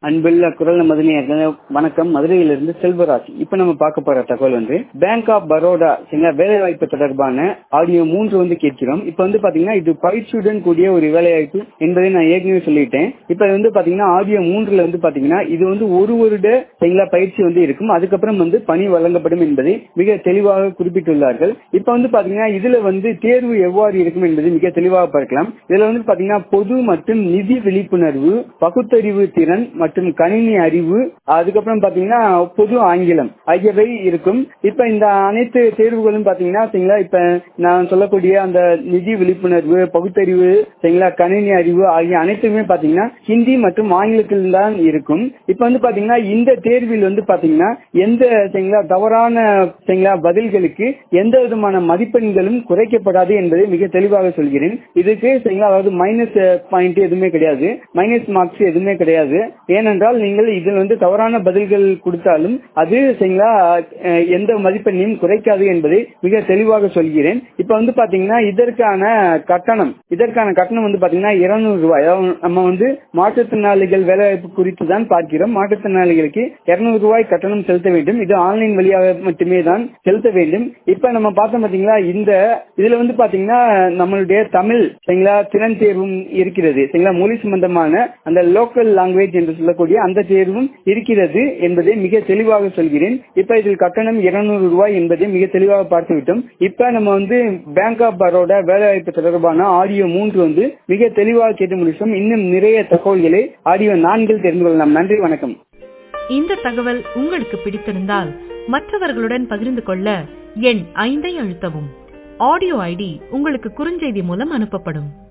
அன்புள்ள குரல் மதுரையர்கள் வணக்கம் மதுரையிலிருந்து செல்வராஜ் இப்ப நம்ம பார்க்க போற தகவல் வந்து பேங்க் ஆஃப் பரோடா சரிங்களா வேலை வாய்ப்பு தொடர்பான ஆடியோ மூன்று வந்து கேட்கிறோம் இப்ப வந்து பாத்தீங்கன்னா இது பயிற்சியுடன் கூடிய ஒரு வேலை வாய்ப்பு என்பதை நான் ஏற்கனவே சொல்லிட்டேன் இப்ப இது வந்து பாத்தீங்கன்னா ஆடியோ மூன்றுல வந்து பாத்தீங்கன்னா இது வந்து ஒரு வருட சரிங்களா பயிற்சி வந்து இருக்கும் அதுக்கப்புறம் வந்து பணி வழங்கப்படும் என்பதை மிக தெளிவாக குறிப்பிட்டுள்ளார்கள் இப்ப வந்து பாத்தீங்கன்னா இதுல வந்து தேர்வு எவ்வாறு இருக்கும் என்பதை மிக தெளிவாக பார்க்கலாம் இதுல வந்து பாத்தீங்கன்னா பொது மற்றும் நிதி விழிப்புணர்வு பகுத்தறிவு திறன் மற்றும் கணினி அறிவு அதுக்கப்புறம் பாத்தீங்கன்னா பொது ஆங்கிலம் ஆகியவை இருக்கும் இப்ப இந்த அனைத்து தேர்வுகளும் பாத்தீங்கன்னா சரிங்களா இப்ப நான் சொல்லக்கூடிய அந்த நிதி விழிப்புணர்வு பகுத்தறிவு சரிங்களா கணினி அறிவு ஆகிய அனைத்துமே பாத்தீங்கன்னா ஹிந்தி மற்றும் ஆங்கிலத்தில் தான் இருக்கும் இப்ப வந்து பாத்தீங்கன்னா இந்த தேர்வில் வந்து பாத்தீங்கன்னா எந்த சரிங்களா தவறான சரிங்களா பதில்களுக்கு எந்த விதமான மதிப்பெண்களும் குறைக்கப்படாது என்பதை மிக தெளிவாக சொல்கிறேன் இதுக்கு சரிங்களா அதாவது மைனஸ் பாயிண்ட் எதுவுமே கிடையாது மைனஸ் மார்க்ஸ் எதுவுமே கிடையாது ஏனென்றால் நீங்கள் இதில் வந்து தவறான பதில்கள் கொடுத்தாலும் அது சரிங்களா எந்த மதிப்பெண்ணையும் குறைக்காது என்பதை மிக தெளிவாக சொல்கிறேன் இப்ப வந்து பாத்தீங்கன்னா இதற்கான கட்டணம் இதற்கான கட்டணம் வந்து பாத்தீங்கன்னா இருநூறு ரூபாய் நம்ம வந்து மாற்றுத்திறனாளிகள் வேலைவாய்ப்பு குறித்து தான் பார்க்கிறோம் மாற்றுத்திறனாளிகளுக்கு இருநூறு ரூபாய் கட்டணம் செலுத்த வேண்டும் இது ஆன்லைன் வழியாக மட்டுமே தான் செலுத்த வேண்டும் இப்ப நம்ம பார்த்தோம் பாத்தீங்களா இந்த இதுல வந்து பாத்தீங்கன்னா நம்மளுடைய தமிழ் சரிங்களா திறன் தேர்வும் இருக்கிறது சரிங்களா மொழி சம்பந்தமான அந்த லோக்கல் லாங்குவேஜ் என்று சொல்லக்கூடிய அந்த தேர்வும் இருக்கிறது என்பதை மிக தெளிவாக சொல்கிறேன் இப்ப இதில் கட்டணம் இருநூறு ரூபாய் என்பதை மிக தெளிவாக பார்த்து விட்டோம் இப்ப நம்ம வந்து பேங்க் ஆஃப் பரோடா வேலைவாய்ப்பு தொடர்பான ஆடியோ மூன்று வந்து மிக தெளிவாக கேட்டு முடிச்சோம் இன்னும் நிறைய தகவல்களை ஆடியோ நான்கில் தெரிந்து கொள்ளலாம் நன்றி வணக்கம் இந்த தகவல் உங்களுக்கு பிடித்திருந்தால் மற்றவர்களுடன் பகிர்ந்து கொள்ள எண் ஐந்தை அழுத்தவும் ஆடியோ ஐடி உங்களுக்கு குறுஞ்செய்தி மூலம் அனுப்பப்படும்